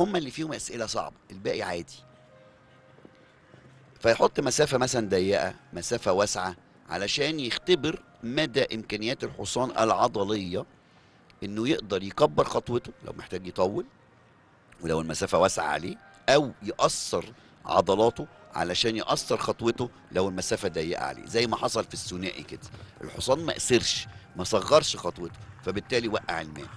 هم اللي فيهم اسئله صعبه الباقي عادي فيحط مسافه مثلا ضيقه مسافه واسعه علشان يختبر مدى امكانيات الحصان العضليه انه يقدر يكبر خطوته لو محتاج يطول ولو المسافه واسعه عليه او يقصر عضلاته علشان يقصر خطوته لو المسافه ضيقه عليه زي ما حصل في الثنائي كده الحصان ما قصرش ما صغرش خطوته فبالتالي وقع المال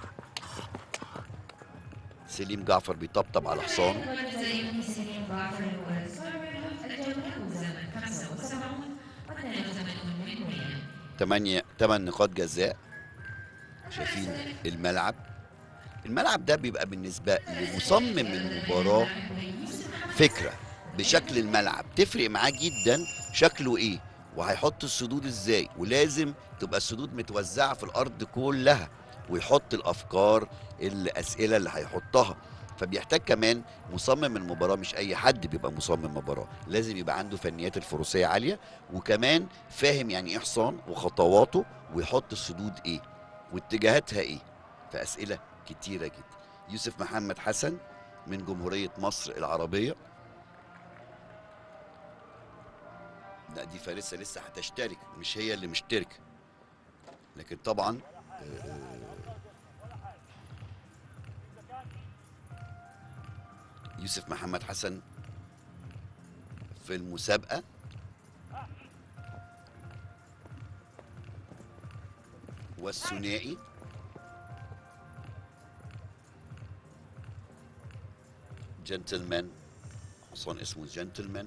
سليم جعفر بيطبطب على حصانه زي سليم جعفر الجولة وزمن 75 و82 من 100 تمانية تمن نقاط جزاء شايفين الملعب الملعب ده بيبقى بالنسبة لمصمم المباراة فكرة بشكل الملعب تفرق معاه جدا شكله ايه وهيحط السدود ازاي ولازم تبقى السدود متوزعة في الارض كلها ويحط الافكار الاسئلة اللي هيحطها فبيحتاج كمان مصمم المباراة مش اي حد بيبقى مصمم مباراة لازم يبقى عنده فنيات الفروسية عالية وكمان فاهم يعني ايه حصان وخطواته ويحط السدود ايه واتجاهاتها ايه فاسئله كتيره جدا يوسف محمد حسن من جمهوريه مصر العربيه لا دي فارسه لسه هتشترك مش هي اللي مشتركه لكن طبعا آه، يوسف محمد حسن في المسابقه والثنائي جنتلمان حصان اسمه جنتلمان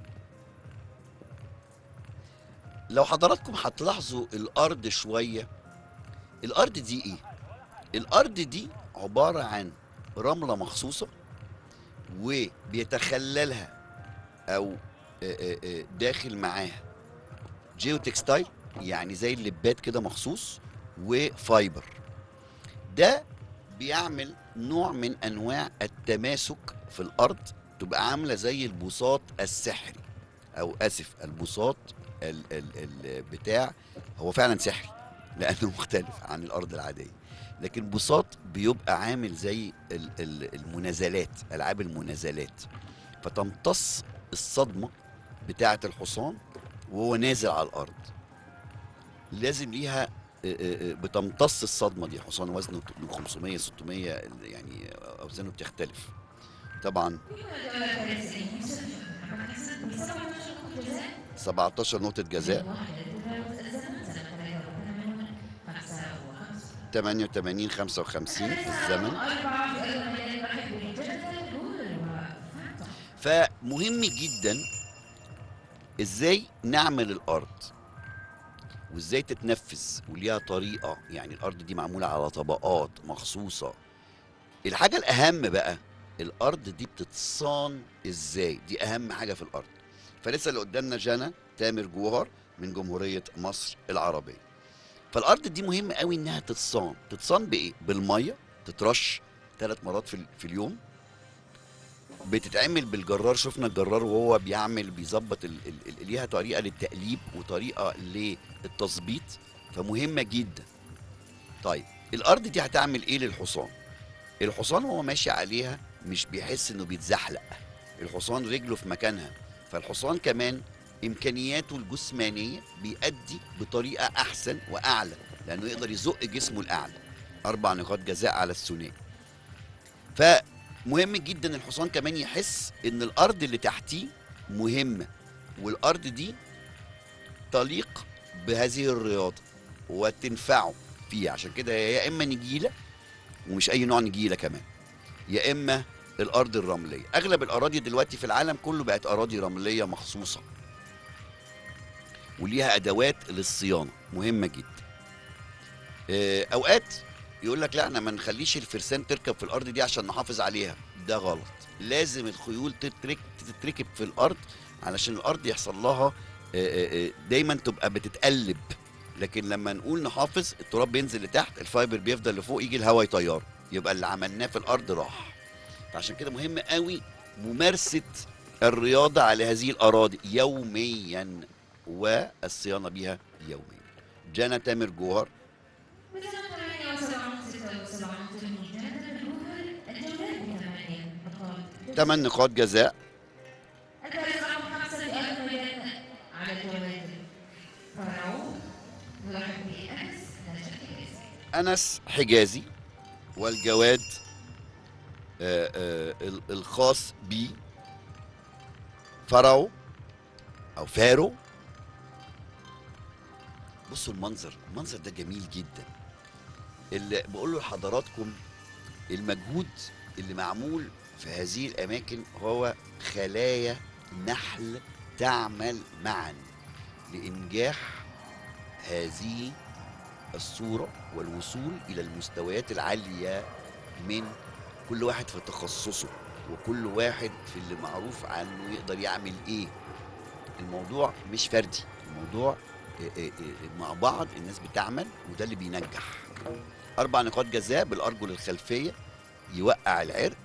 لو حضراتكم هتلاحظوا الارض شويه الارض دي ايه الارض دي عباره عن رمله مخصوصه وبيتخللها او آه، آه، آه، داخل معاها جيو تكستايل يعني زي اللبات كده مخصوص وفايبر ده بيعمل نوع من انواع التماسك في الارض تبقى عامله زي البساط السحري او اسف البساط ال ال ال بتاع هو فعلا سحري لانه مختلف عن الارض العاديه لكن بساط بيبقى عامل زي ال ال المنازلات العاب المنازلات فتمتص الصدمه بتاعه الحصان وهو نازل على الارض لازم ليها آه، آه، آه، بتمتص الصدمه دي حصان وزنه من 500 600 يعني اوزانه بتختلف طبعا الجولة الفارسية يوسف محمد حسن ب 17 نقطة جزاء 17 نقطه جزاء واحدة تجاوز الزمن سنة 83 55 88 55 في الزمن أربعة في أيضا ميدان واحد بين جدة جول وفانتوم فمهم جدا ازاي نعمل الارض وازاي تتنفذ وليها طريقه يعني الارض دي معموله على طبقات مخصوصه الحاجه الاهم بقى الارض دي بتتصان ازاي دي اهم حاجه في الارض فلسه اللي قدامنا جانا تامر جوهر من جمهوريه مصر العربيه فالارض دي مهم قوي انها تتصان تتصان بايه بالميه تترش ثلاث مرات في, ال- في اليوم بتتعمل بالجرار شفنا الجرار وهو بيعمل بيظبط ال- ال- ال- ليها طريقه للتقليب وطريقه للتظبيط فمهمه جدا طيب الارض دي هتعمل ايه للحصان الحصان وهو ماشي عليها مش بيحس انه بيتزحلق الحصان رجله في مكانها فالحصان كمان امكانياته الجسمانيه بيأدي بطريقه احسن واعلى لانه يقدر يزق جسمه الاعلى اربع نقاط جزاء على الثنائي فمهم جدا الحصان كمان يحس ان الارض اللي تحتيه مهمه والارض دي تليق بهذه الرياضه وتنفعه فيها عشان كده هي يا اما نجيله ومش اي نوع نجيله كمان يا اما الارض الرمليه اغلب الاراضي دلوقتي في العالم كله بقت اراضي رمليه مخصوصه وليها ادوات للصيانه مهمه جدا آه، اوقات يقول لك لا احنا ما نخليش الفرسان تركب في الارض دي عشان نحافظ عليها ده غلط لازم الخيول تترك تتركب في الارض علشان الارض يحصل لها آه، آه، آه، دايما تبقى بتتقلب لكن لما نقول نحافظ التراب بينزل لتحت الفايبر بيفضل لفوق يجي الهواء يطيره يبقى اللي عملناه في الارض راح فعشان كده مهم قوي ممارسه الرياضه على هذه الاراضي يوميا والصيانه بيها يوميا جانا تامر جوهر بسنة 78 76 تلميذ جنة الجوهر الجولات بثمانية ثمان نقاط جزاء الفارس رقم خمسة يؤدي ميدان على الجواد فرعون نلاحظ بأنس لا شك باسمه انس حجازي والجواد آه، آه، ال- الخاص بي فرعو او فارو بصوا المنظر المنظر ده جميل جدا اللي بقول له لحضراتكم المجهود اللي معمول في هذه الاماكن هو خلايا نحل تعمل معا لانجاح هذه الصورة والوصول إلى المستويات العالية من كل واحد في تخصصه وكل واحد في اللي معروف عنه يقدر يعمل إيه الموضوع مش فردي الموضوع آه، آه، آه، مع بعض الناس بتعمل وده اللي بينجح أربع نقاط جزاء بالأرجل الخلفية يوقع العرق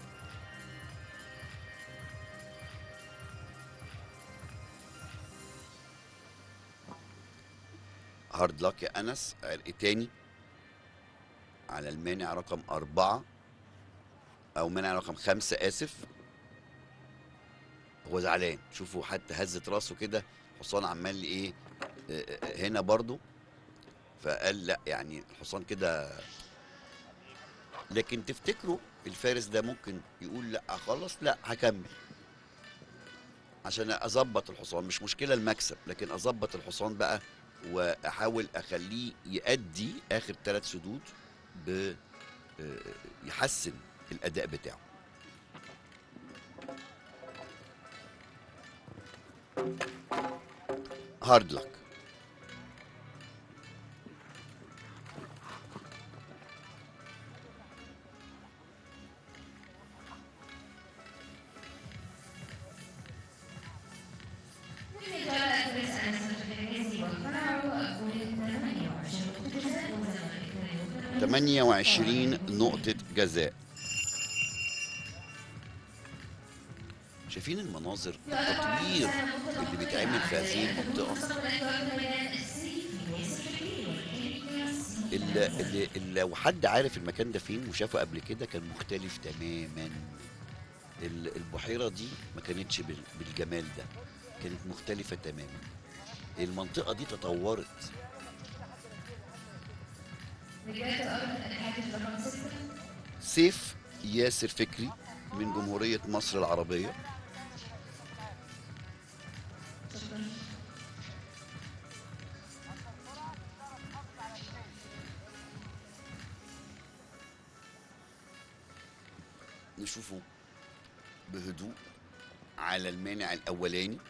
هارد لك يا انس عرق تاني على المانع رقم أربعة أو مانع رقم خمسة آسف هو زعلان شوفوا حتى هزت راسه كده حصان عمال إيه آه، آه، هنا برضو فقال لا يعني الحصان كده لكن تفتكروا الفارس ده ممكن يقول لا خلاص لا هكمل عشان اظبط الحصان مش مشكله المكسب لكن اظبط الحصان بقى واحاول اخليه يأدي اخر ثلاث سدود ب آه، يحسن الاداء بتاعه هارد لك ومن جاء الفارس أنس الحجازي والفرع أقول 28 نقطة جزاء وزن 28 نقطة جزاء شايفين المناظر التطوير اللي بيتعمل في هذه المنطقة اللي, اللي, اللي لو حد عارف المكان ده فين وشافه قبل كده كان مختلف تماما ال- البحيرة دي ما كانتش بال- بالجمال ده كانت مختلفة تماما المنطقة دي تطورت رجالة الأرض الحاجز رقم ستة سيف ياسر فكري من جمهورية مصر العربية شكرا نشوفه بهدوء على المانع الأولاني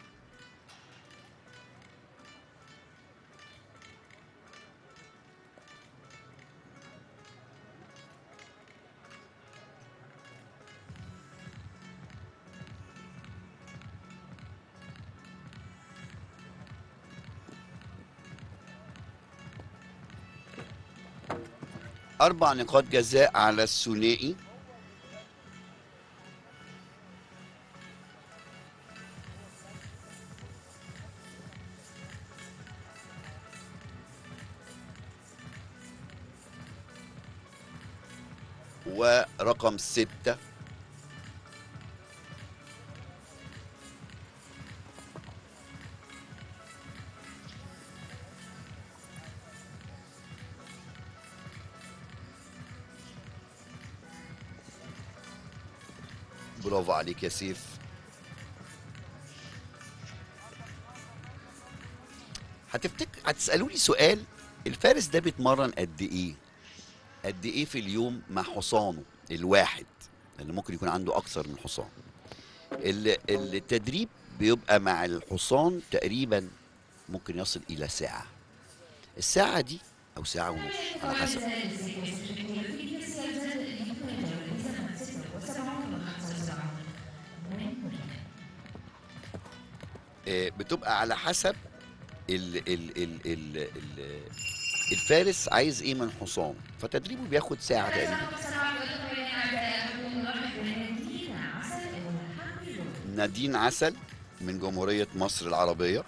أربع نقاط جزاء على الثنائي ورقم ستة برافو عليك يا سيف هتفتكر هتسألوني سؤال الفارس ده بيتمرن قد ايه قد ايه في اليوم مع حصانه الواحد لان ممكن يكون عنده اكثر من حصان ال- التدريب بيبقى مع الحصان تقريبا ممكن يصل الى ساعه الساعه دي او ساعه ونص على حسب آه، بتبقى على حسب ال ال ال ال ال الفارس عايز ايه من حصان فتدريبه بياخد ساعه تقريبا نادين عسل من جمهورية مصر العربية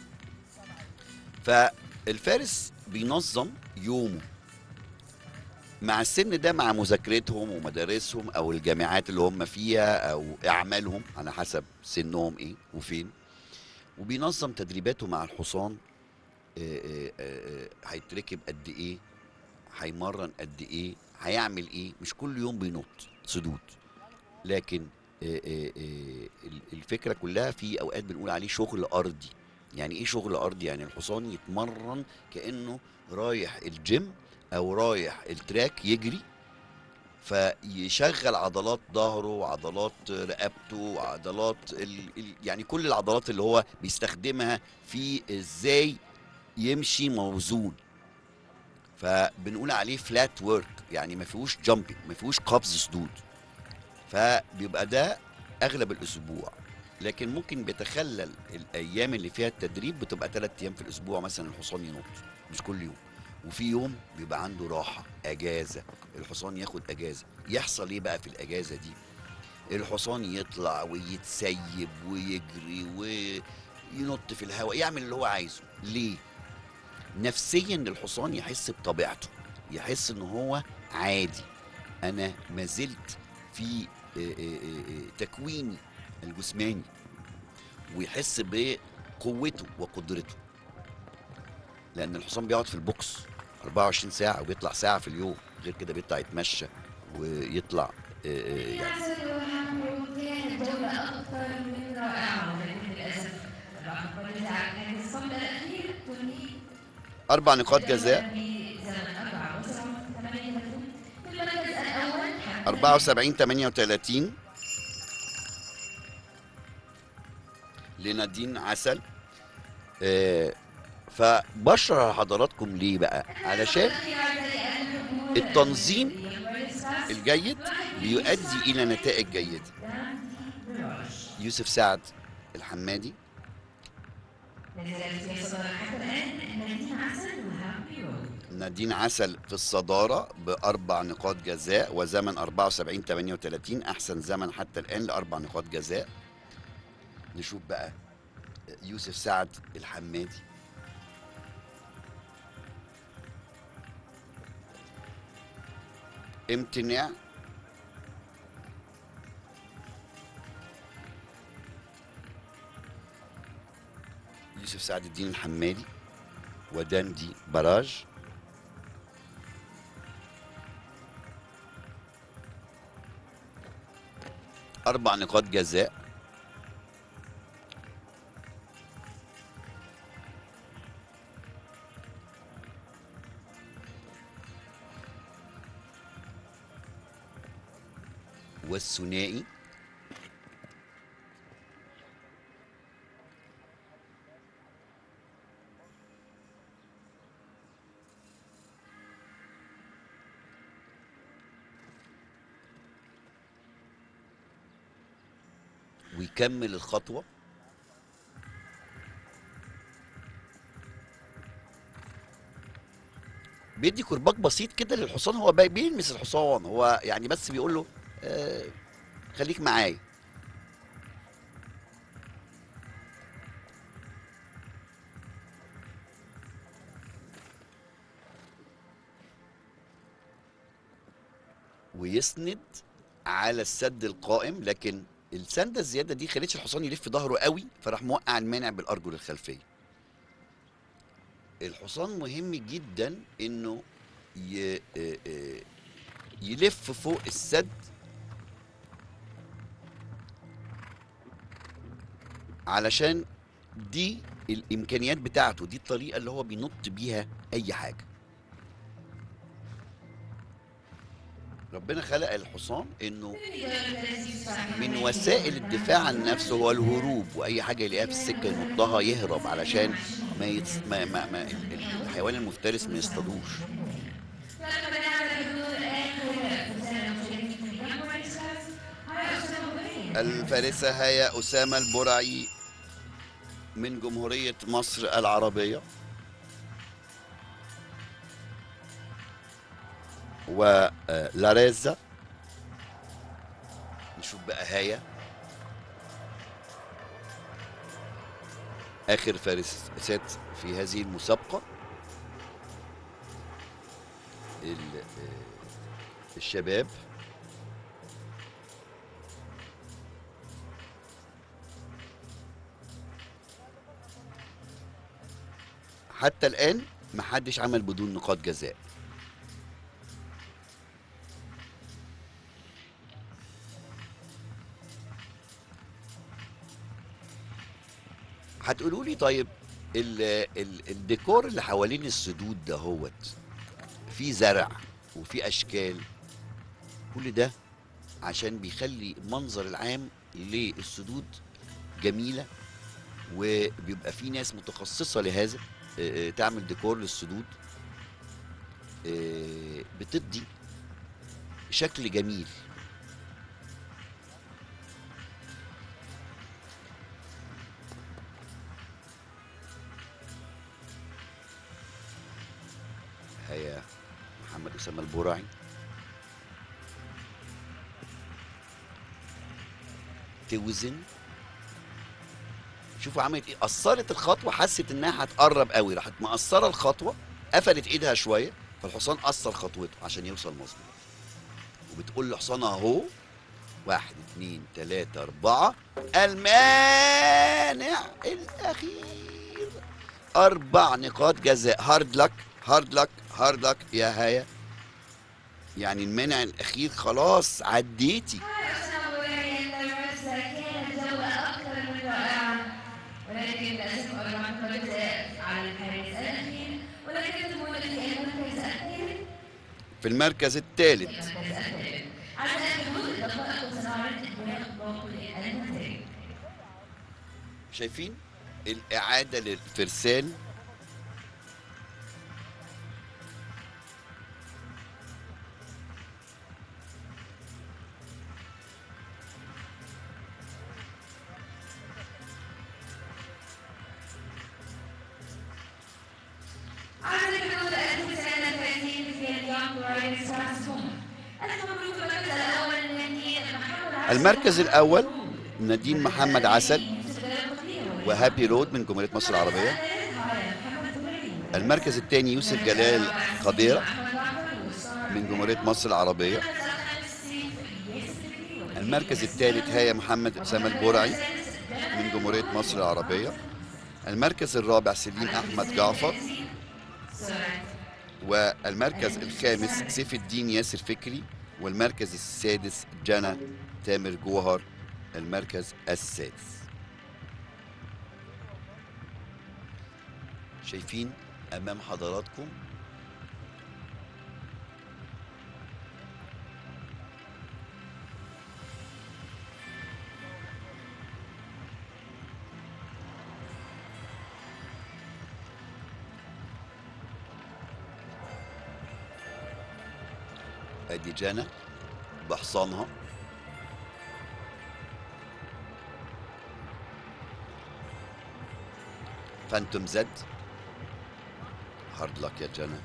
فالفارس بينظم يومه مع السن ده مع مذاكرتهم ومدارسهم او الجامعات اللي هم فيها او اعمالهم على حسب سنهم ايه وفين وبينظم تدريباته مع الحصان آه، آه، آه، هيتركب قد ايه هيمرن قد ايه هيعمل ايه مش كل يوم بينط صدود لكن آه، آه، آه، ال- الفكره كلها في اوقات بنقول عليه شغل ارضي يعني ايه شغل ارضي يعني الحصان يتمرن كانه رايح الجيم او رايح التراك يجري فيشغل عضلات ظهره وعضلات رقبته وعضلات ال... ال... يعني كل العضلات اللي هو بيستخدمها في ازاي يمشي موزون فبنقول عليه فلات ورك يعني ما فيهوش جامبنج ما فيهوش قفز صدود فبيبقى ده اغلب الاسبوع لكن ممكن بيتخلل الايام اللي فيها التدريب بتبقى ثلاث ايام في الاسبوع مثلا الحصان ينط مش كل يوم وفي يوم بيبقى عنده راحه اجازه الحصان ياخد اجازه يحصل ايه بقى في الاجازه دي الحصان يطلع ويتسيب ويجري وينط في الهواء يعمل اللي هو عايزه ليه نفسيا الحصان يحس بطبيعته يحس ان هو عادي انا ما زلت في آه، آه، آه، تكويني الجسماني ويحس بقوته وقدرته لان الحصان بيقعد في البوكس 24 ساعه وبيطلع ساعه في اليوم غير كده بيطلع يتمشى ويطلع آه، آه، يعني حسن وحمد كانت جولة أكثر من رائعة ولكن للأسف الرقم بتاع كان الصمت الأخير تنهي اربع نقاط جزاء بزمن 74 في المركز الأول حمد 74 38 لنادين عسل آه، فبشرح لحضراتكم ليه بقى علشان التنظيم الجيد بيؤدي الى نتائج جيده يوسف سعد الحمادي نزلت في صدارة حتى الآن نادين عسل وهابي رود نادين عسل في الصدارة بأربع نقاط جزاء وزمن 74 38 أحسن زمن حتى الآن لأربع نقاط جزاء نشوف بقى يوسف سعد الحمادي امتناع يوسف سعد الدين الحمادي وداندي براج أربع نقاط جزاء والثنائي ويكمل الخطوة بيدي كرباج بسيط كده للحصان هو بي- بيلمس الحصان هو يعني بس بيقول له آه خليك معايا ويسند على السد القائم لكن السنده الزياده دي خلتش الحصان يلف ظهره قوي فراح موقع المانع بالارجل الخلفيه الحصان مهم جدا انه ي... آه، آه، يلف فوق السد علشان دي الامكانيات بتاعته دي الطريقه اللي هو بينط بيها اي حاجه ربنا خلق الحصان انه من وسائل الدفاع عن نفسه هو الهروب واي حاجه يلاقيها في السكه ينطها يهرب علشان ما, يتص... ما, ما, ما ال- ال- الحيوان المفترس ما يصطادوش الفارسه هي اسامه البرعي من جمهوريه مصر العربيه ولاريزا نشوف بقى هايا اخر فارسات في هذه المسابقه ال- آه، الشباب حتى الآن محدش عمل بدون نقاط جزاء هتقولوا لي طيب ال ال الديكور اللي حوالين السدود ده هوت في زرع وفي اشكال كل ده عشان بيخلي المنظر العام للسدود جميله وبيبقى في ناس متخصصه لهذا آه، آه، تعمل ديكور للسدود آه، بتدي شكل جميل هيا محمد اسامه البرعي توزن شوفوا عملت ايه قصرت الخطوه حست انها هتقرب قوي راحت مقصره الخطوه قفلت ايدها شويه فالحصان قصر خطوته عشان يوصل مظبوط وبتقول لحصان اهو واحد اتنين تلاته اربعه المانع الاخير اربع نقاط جزاء هارد لك هارد لك هارد لك يا هيا يعني المانع الاخير خلاص عديتي أسامة ويعي أن المرسى كانت جولة أكثر من رائعة ولكن للأسف أربع نقاط جزاء على الحارس الأخير ولكن تمون في المركز الثالث في المركز الثالث المركز الثالث على حدود دقائق وسنعرض إطلاق باقي النتائج شايفين الإعادة للفرسان على حدود التسعين الثلاثين في اليوم رايس راسهم المبروك المركز الأول لنادي محمد عسل المركز الأول نادين محمد عسل وهابي رود من جمهورية مصر العربية المركز الثاني يوسف جلال قديرة من جمهورية مصر العربية المركز الثالث هيا محمد أسامة البرعي من جمهورية مصر العربية المركز الرابع سليم أحمد جعفر والمركز الخامس سيف الدين ياسر فكري والمركز السادس جنى تامر جوهر المركز السادس شايفين امام حضراتكم ادي جنى بحصانها فانتوم زد هارد لك يا جنى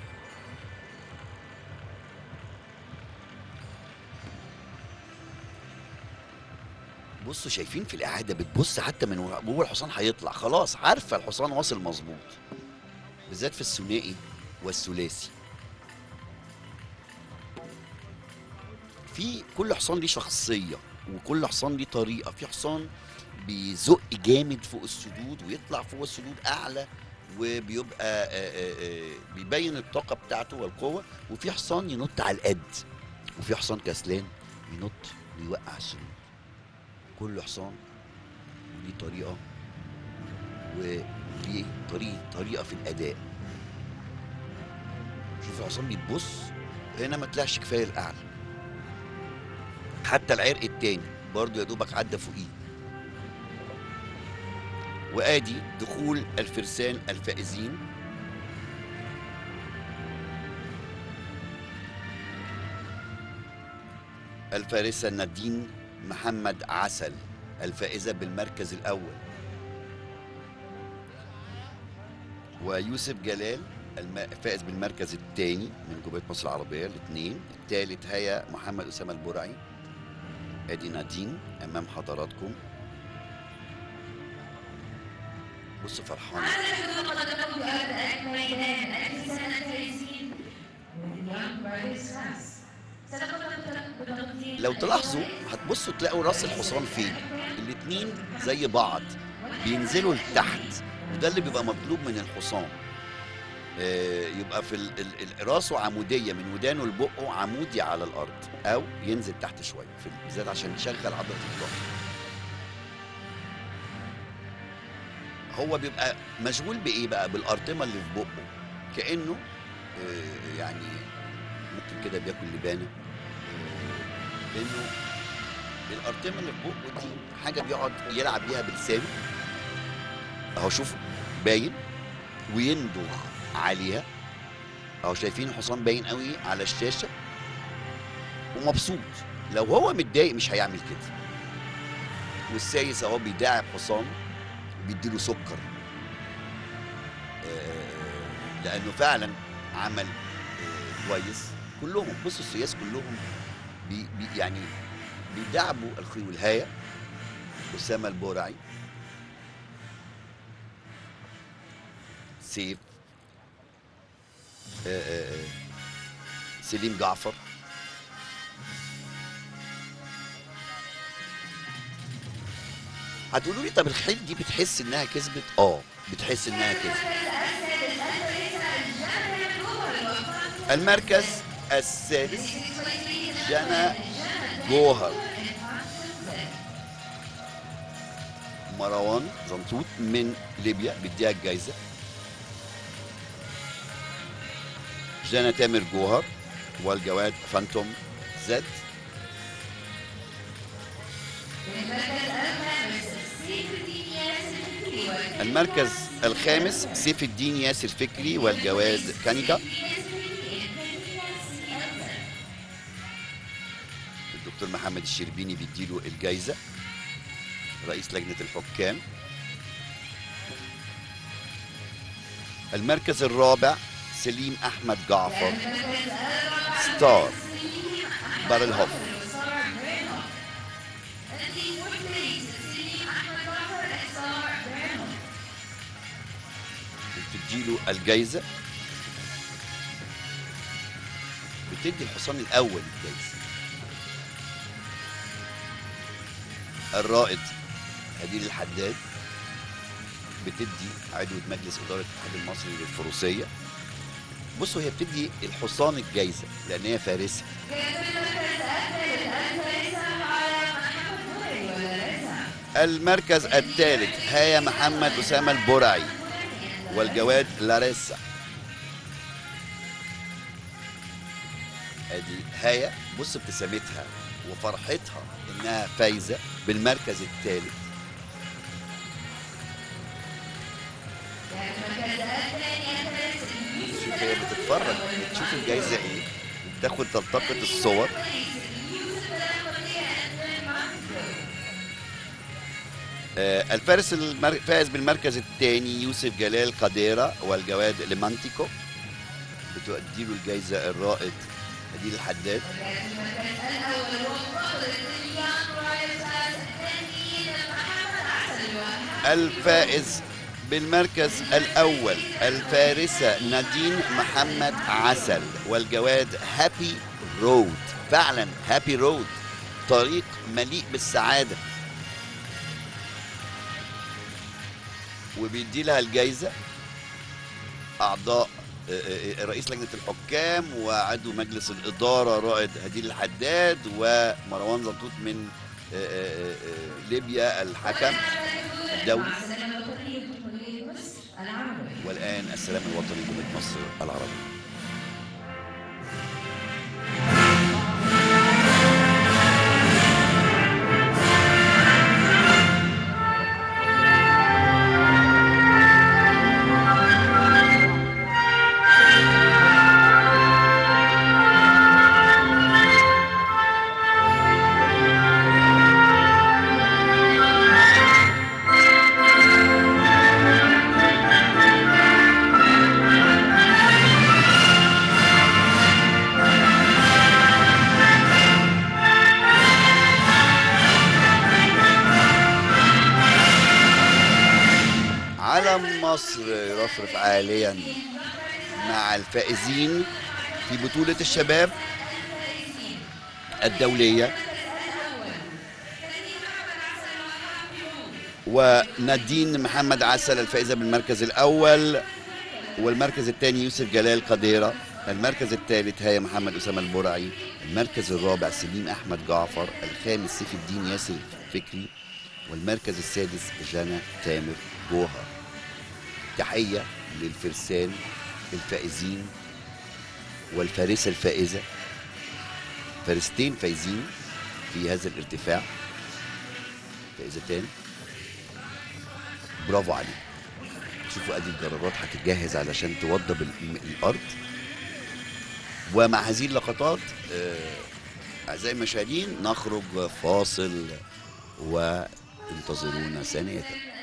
بصوا شايفين في الإعادة بتبص حتى من وهو الحصان هيطلع خلاص عارفة الحصان واصل مظبوط بالذات في الثنائي والثلاثي في كل حصان ليه شخصية وكل حصان ليه طريقة في حصان بيزق جامد فوق السدود ويطلع فوق السدود أعلى وبيبقى آه، آه، آه، بيبين الطاقة بتاعته والقوة وفي حصان ينط على القد وفي حصان كسلان ينط ويوقع السدود كل حصان ليه طريقة وليه طريقة طريقة في الأداء شوف الحصان بيبص هنا ما طلعش كفاية الأعلى حتى العرق التاني برضو يا دوبك عدى فوقيه وادي دخول الفرسان الفائزين الفارسة نادين محمد عسل الفائزة بالمركز الأول ويوسف جلال الم- الفائز بالمركز الثاني من جمهورية مصر العربية الاثنين الثالث هيا محمد أسامة البرعي ادي نادين امام حضراتكم بصوا فرحانه على حدود قد تقوم بأرض الميدان التسعين الثلاثين واليوم رايس راس لو تلاحظوا هتبصوا تلاقوا راس الحصان فين الاتنين زي بعض بينزلوا لتحت وده اللي بيبقى مطلوب من الحصان آه، يبقى في ال- ال- ال- راسه عموديه من ودانه لبقه عمودي على الارض او ينزل تحت شويه في ال- بالذات عشان يشغل عضله الظهر هو بيبقى مشغول بايه بقى بالارطمه اللي في بقه كانه آه، يعني ممكن كده بياكل لبانه آه، انه الارطمه اللي في بقه دي حاجه بيقعد يلعب بيها بلسانه اهو شوف باين ويندغ عليها اهو شايفين الحصان باين قوي على الشاشه ومبسوط لو هو متضايق مش هيعمل كده والسايس اهو بيداعب حصانه بيديله سكر آه، لانه فعلا عمل آه، كويس كلهم بصوا السياس كلهم بي بي يعني بيدعبوا الخيول الهاية أسامة البورعي سيف آه، آه، آه، سليم جعفر هتقولوا لي طب الخيل دي بتحس انها كسبت اه بتحس انها كسبت المركز السادس جنى جوهر مروان زنطوط من ليبيا بيديها الجايزه جنى تامر جوهر والجواد فانتوم زد المركز الخامس سيف الدين ياسر فكري والجواد كانيكا الدكتور محمد الشربيني بيديله الجايزه رئيس لجنه الحكام المركز الرابع سليم احمد جعفر ستار بارل هوف بتديله الجايزه بتدي الحصان الاول الجايزه الرائد هديل الحداد بتدي عضوة مجلس إدارة الاتحاد المصري للفروسية بصوا هي بتدي الحصان الجايزة لأن هي فارسة المركز الثالث هايا محمد أسامة البرعي والجواد لاريسا ادي هايا بص ابتسامتها وفرحتها انها فايزه بالمركز الثالث شوف هي بتتفرج بتشوف الجايزه ايه بتاخد تلتقط الصور آه، الفارس المر... فائز بالمركز الثاني يوسف جلال قديرة والجواد لمانتيكو بتؤدي له الجائزة الرائد هديل الحداد الفائز بالمركز الأول الفارسة نادين محمد عسل والجواد هابي رود فعلا هابي رود طريق مليء بالسعادة وبيدي لها الجايزة أعضاء آه، آه، رئيس لجنة الحكام وعضو مجلس الإدارة رائد هديل الحداد ومروان زنطوط من آه، آه، آه، ليبيا الحكم الدولي والآن السلام الوطني جمهورية مصر العربية علم مصر يرفرف عاليا مع الفائزين في بطولة الشباب الدولية ونادين محمد عسل الفائزة بالمركز الأول والمركز الثاني يوسف جلال قديرة المركز الثالث هيا محمد أسامة البرعي المركز الرابع سليم أحمد جعفر الخامس سيف الدين ياسر فكري والمركز السادس جنى تامر جوهر تحية للفرسان الفائزين والفارسة الفائزة فارستين فايزين في هذا الارتفاع فائزتان برافو عليك شوفوا ادي الجرارات هتتجهز علشان توضب ال- الارض ومع هذه اللقطات آه، اعزائي المشاهدين نخرج فاصل وانتظرونا ثانيه